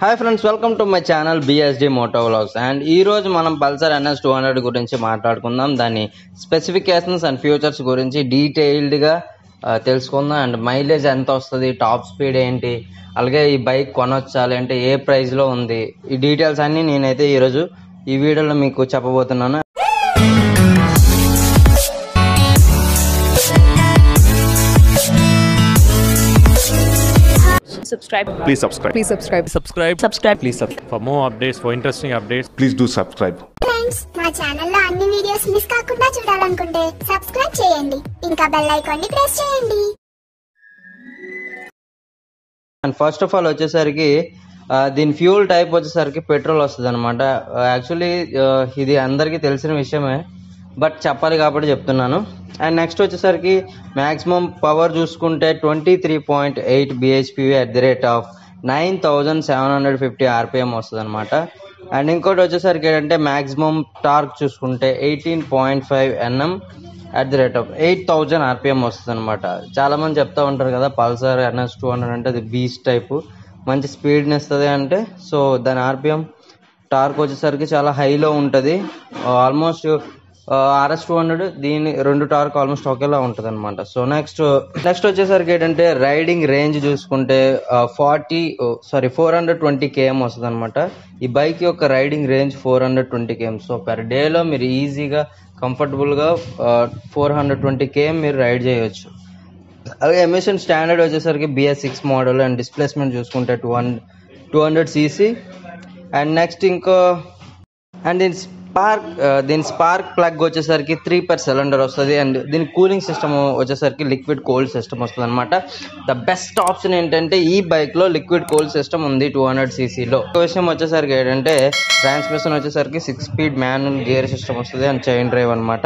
Hi friends welcome to my channel BSD moto vlogs and ఈ రోజు మనం Pulsar NS two hundred గురించి మాట్లాడుకుందాం దాని స్పెసిఫికేషన్స్ అండ్ ఫ్యూచర్స్ గురించి డీటెయిల్డ్గా తెలుసుకుందాం అండ్ మైలేజ్ ఎంత వస్తుంది టాప్ స్పీడ్ ఏంటి అలాగే ఈ బైక్ కొనొచ్చా లేదంటే ఏ ప్రైస్లో ఉంది ఈ డీటెయిల్స్ అన్నీ నేనైతే ఈరోజు ఈ వీడియోలో మీకు చెప్పబోతున్నాను subscribe Please subscribe. please subscribe subscribe subscribe please subscribe For more updates, for interesting updates, Please do subscribe. Friends మా ఛానల్లో అన్ని వీడియోస్ మిస్ కాకుండా చూడాలనుకుంటే సబ్స్క్రైబ్ చేయండి ఇంకా బెల్ ఐకాన్ ని ప్రెస్ చేయండి అండ్ ఫస్ట్ ఆఫ్ ఆల్ వచ్చేసరికి ఆ, దీని ఫ్యూల్ టైప్ వచ్చేసరికి పెట్రోల్ వస్తుంది అనమాట యాక్చువల్లీ ఇది అందరికీ తెలిసిన విషయమే బట్ చెప్పాలి కాబట్టి చెప్తున్నాను అండ్ నెక్స్ట్ వచ్చేసరికి మ్యాక్సిమం పవర్ చూసుకుంటే twenty three point eight BHP at the rate of nine thousand seven hundred fifty RPM వస్తుంది అనమాట అండ్ ఇంకోటి వచ్చేసరికి ఏంటంటే మ్యాక్సిమం టార్క్ చూసుకుంటే eighteen point five NM at the rate of eight thousand RPM వస్తుంది అనమాట చాలా మంది చెప్తా ఉంటారు కదా పల్సర్ ఎన్ఎస్ టూ హండ్రెడ్ అంటే అది బీచ్ టైపు మంచి స్పీడ్ని ఇస్తుంది అంటే సో దాని ఆర్పిఎం టార్క్ వచ్చేసరికి చాలా హైలో ఉంటుంది ఆల్మోస్ట్ ఆర్ఎస్ టూ హండ్రెడ్ దీని రెండు టార్క్ ఆల్మోస్ట్ ఒకేలా ఉంటుంది అనమాట సో నెక్స్ట్ నెక్స్ట్ వచ్చేసరికి ఏంటంటే రైడింగ్ రేంజ్ చూసుకుంటే forty sorry four hundred twenty KM వస్తుంది అనమాట ఈ బైక్ యొక్క riding range four hundred twenty KM so per డేలో మీరు ఈజీగా కంఫర్టబుల్గా ఫోర్ హండ్రెడ్ ట్వంటీ కేఎం మీరు రైడ్ చేయొచ్చు అలాగే ఎమిషన్ స్టాండర్డ్ వచ్చేసరికి BS six model and displacement చూసుకుంటే two hundred two hundred CC and next ఇంకో అండ్ దీని స్పార్క్ దీని స్పార్క్ ప్లగ్ వచ్చేసరికి త్రీ పర్ సిలిండర్ వస్తుంది అండ్ దీని కూలింగ్ సిస్టమ్ వచ్చేసరికి లిక్విడ్ కోల్డ్ సిస్టమ్ వస్తుంది అనమాట ద బెస్ట్ ఆప్షన్ ఏంటంటే ఈ బైక్లో లిక్విడ్ కోల్డ్ సిస్టమ్ ఉంది టూ హండ్రెడ్ సీసీలో ఒక విషయం వచ్చేసరికి ఏంటంటే ట్రాన్స్మిషన్ వచ్చేసరికి six speed manual gear system వస్తుంది అండ్ చైన్ డ్రైవ్ అనమాట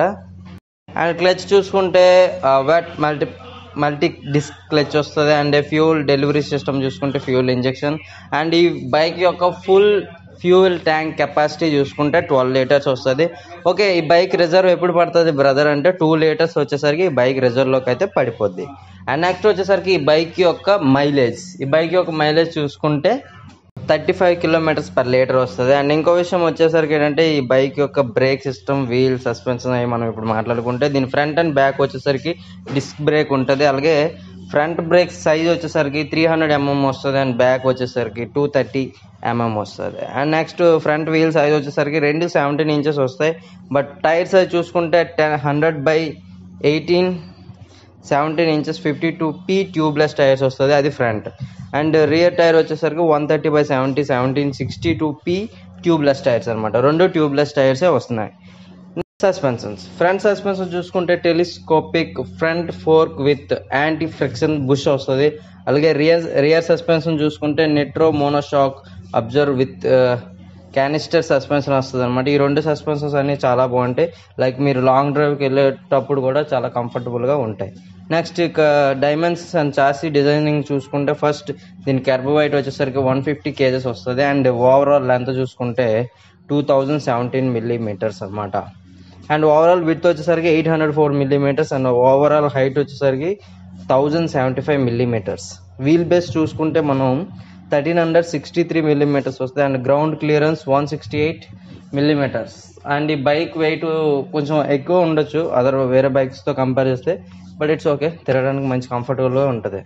అండ్ క్లచ్ చూసుకుంటే wet multi multi disc clutch వస్తుంది అండ్ ఫ్యూల్ డెలివరీ సిస్టమ్ చూసుకుంటే ఫ్యూల్ ఇంజెక్షన్ అండ్ ఈ బైక్ యొక్క ఫుల్ ఫ్యూయల్ ట్యాంక్ కెపాసిటీ చూసుకుంటే ట్వెల్వ్ లీటర్స్ వస్తుంది ఓకే ఈ బైక్ రిజర్వ్ ఎప్పుడు పడుతుంది బ్రదర్ అంటే టూ లీటర్స్ వచ్చేసరికి ఈ బైక్ రిజర్వ్లోకి అయితే పడిపోద్ది అండ్ నెక్స్ట్ వచ్చేసరికి ఈ బైక్ యొక్క మైలేజ్ ఈ బైక్ యొక్క మైలేజ్ చూసుకుంటే thirty five kilometres per litre వస్తుంది అండ్ ఇంకో విషయం వచ్చేసరికి ఏంటంటే ఈ బైక్ యొక్క బ్రేక్ సిస్టమ్ వీల్ సస్పెన్షన్ అవి మనం ఇప్పుడు మాట్లాడుకుంటే దీని ఫ్రంట్ అండ్ బ్యాక్ వచ్చేసరికి డిస్క్ బ్రేక్ ఉంటుంది అలాగే ఫ్రంట్ బ్రేక్ సైజ్ వచ్చేసరికి త్రీ హండ్రెడ్ ఎంఎం వస్తుంది అండ్ బ్యాక్ వచ్చేసరికి టూ థర్టీ ఎంఎం వస్తుంది and next front wheel size వచ్చేసరికి రెండు సెవెంటీన్ ఇంచెస్ వస్తాయి బట్ టైర్ సైజ్ చూసుకుంటే ten hundred by eighteen seventeen inches fifty two P tubeless tyres వస్తుంది అది ఫ్రంట్ అండ్ రియర్ టైర్ వచ్చేసరికి one thirty by seventy seventeen sixty two P tubeless tyres అనమాట రెండు tubeless టైర్సే వస్తున్నాయి suspensions front suspension చూసుకుంటే telescopic front fork with anti friction bush వస్తుంది అలాగే రియర్ రియర్ సస్పెన్షన్ చూసుకుంటే nitro monoshock absorber with canister suspension వస్తుంది అనమాట ఈ రెండు సస్పెన్షన్స్ అన్ని చాలా బాగుంటాయి లైక్ మీరు లాంగ్ డ్రైవ్కి వెళ్ళేటప్పుడు కూడా చాలా కంఫర్టబుల్గా ఉంటాయి నెక్స్ట్ ఇక డైమెన్షన్స్ అండ్ చాసీ డిజైనింగ్ చూసుకుంటే ఫస్ట్ దీని వైట్ వచ్చేసరికి వన్ ఫిఫ్టీ కేజెస్ వస్తుంది అండ్ ఓవరాల్ లెంత్ చూసుకుంటే టూ థౌజండ్ సెవెంటీన్ మిల్లీమీటర్స్ అనమాట అండ్ ఓవరాల్ విత్ వచ్చేసరికి eight hundred four millimetres and overall height వచ్చేసరికి thousand seventy five millimetres wheel base చూసుకుంటే మనం thirteen hundred sixty three millimetres వస్తాయి and ground clearance one sixty eight millimetres and ఈ bike weight కొంచెం ఎక్కువ ఉండొచ్చు other వేరే బైక్స్తో కంపేర్ చేస్తే బట్ ఇట్స్ ఓకే తిరగడానికి మంచి కంఫర్టబుల్గా ఉంటుంది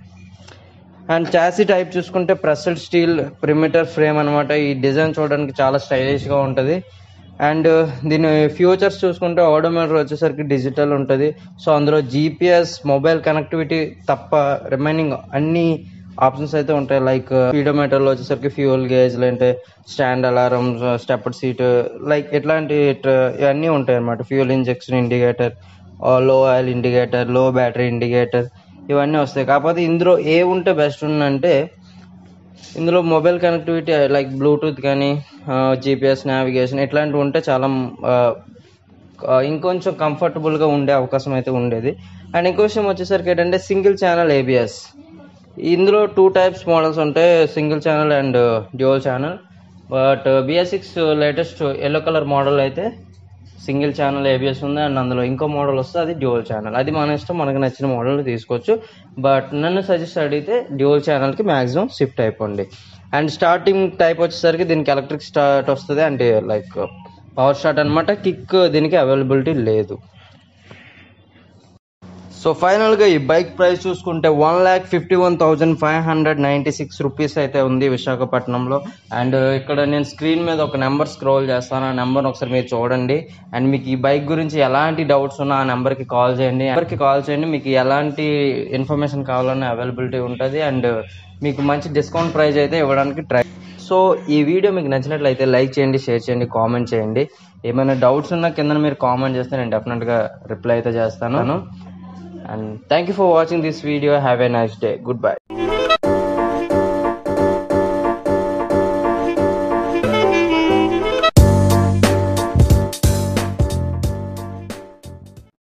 అండ్ చాసీ టైప్ చూసుకుంటే ప్రెస్డ్ స్టీల్ ప్రిమిటర్ ఫ్రేమ్ అనమాట ఈ డిజైన్ చూడడానికి చాలా స్టైలిష్గా ఉంటుంది అండ్ దీని ఫ్యూచర్స్ చూసుకుంటే ఆడోమీటర్ వచ్చేసరికి డిజిటల్ ఉంటుంది సో అందులో జీపీఎస్ మొబైల్ కనెక్టివిటీ తప్ప రిమైనింగ్ అన్ని ఆప్షన్స్ అయితే ఉంటాయి లైక్ స్పీడోమీటర్లో వచ్చేసరికి ఫ్యూయల్ గేజ్ లేదంటే stand alarm stepped seat like ఇట్లాంటి ఇట్- ఇవన్నీ ఉంటాయి అన్నమాట fuel injection indicator low oil indicator low battery indicator ఇవన్నీ వస్తాయి కాకపోతే ఇందులో ఏ ఉంటే బెస్ట్ ఉందంటే ఇందులో మొబైల్ కనెక్టివిటీ లైక్ బ్లూటూత్ కానీ జీపీఎస్ నావిగేషన్ ఇట్లాంటివి ఉంటే చాలా ఆ, ఆ, ఇంకొంచెం కంఫర్టబుల్గా ఉండే అవకాశం అయితే ఉండేది అండ్ ఇంకో విషయం వచ్చేసరికి ఏంటంటే సింగిల్ ఛానల్ ఏబిఎస్ ఇందులో టూ టైప్స్ మోడల్స్ ఉంటాయి single channel and dual channel but BS six latest yellow colour model అయితే సింగిల్ ఛానల్ ఏబిఎస్ ఉంది అండ్ అందులో ఇంకో మోడల్ వస్తే అది డ్యూయల్ ఛానల్ అది మన ఇష్టం మనకు నచ్చిన మోడల్ తీసుకోవచ్చు బట్ నన్ను సజెస్ట్ అడిగితే డ్యూయల్ ఛానల్కి మ్యాక్సిమం షిఫ్ట్ అయిపోండి అండ్ స్టార్టింగ్ టైప్ వచ్చేసరికి దీనికి ఎలక్ట్రిక్ స్టార్ట్ వస్తుంది అంటే లైక్ పవర్ స్టార్ట్ అనమాట కిక్ దీనికి అవైలబిలిటీ లేదు సో ఫైనల్గా ఈ బైక్ ప్రైస్ చూసుకుంటే one lakh fifty one thousand five hundred ninety six rupees అయితే ఉంది విశాఖపట్నంలో అండ్ ఇక్కడ నేను స్క్రీన్ మీద ఒక నెంబర్ స్క్రోల్ చేస్తాను ఆ నెంబర్ ఒకసారి మీరు చూడండి అండ్ మీకు ఈ బైక్ గురించి ఎలాంటి డౌట్స్ ఉన్నా ఆ నెంబర్కి కాల్ చేయండి నెంబర్కి కాల్ చేయండి మీకు ఎలాంటి ఇన్ఫర్మేషన్ కావాలన్నా అవైలబిలిటీ ఉంటుంది అండ్ మీకు మంచి డిస్కౌంట్ ప్రైస్ అయితే ఇవ్వడానికి ట్రై సో ఈ వీడియో మీకు నచ్చినట్లయితే లైక్ చేయండి షేర్ చేయండి కామెంట్ చేయండి ఏమైనా డౌట్స్ ఉన్నా కింద మీరు కామెంట్ చేస్తే నేను డెఫినెట్గా రిప్లై అయితే చేస్తాను and thank you for watching this video have a nice day good bye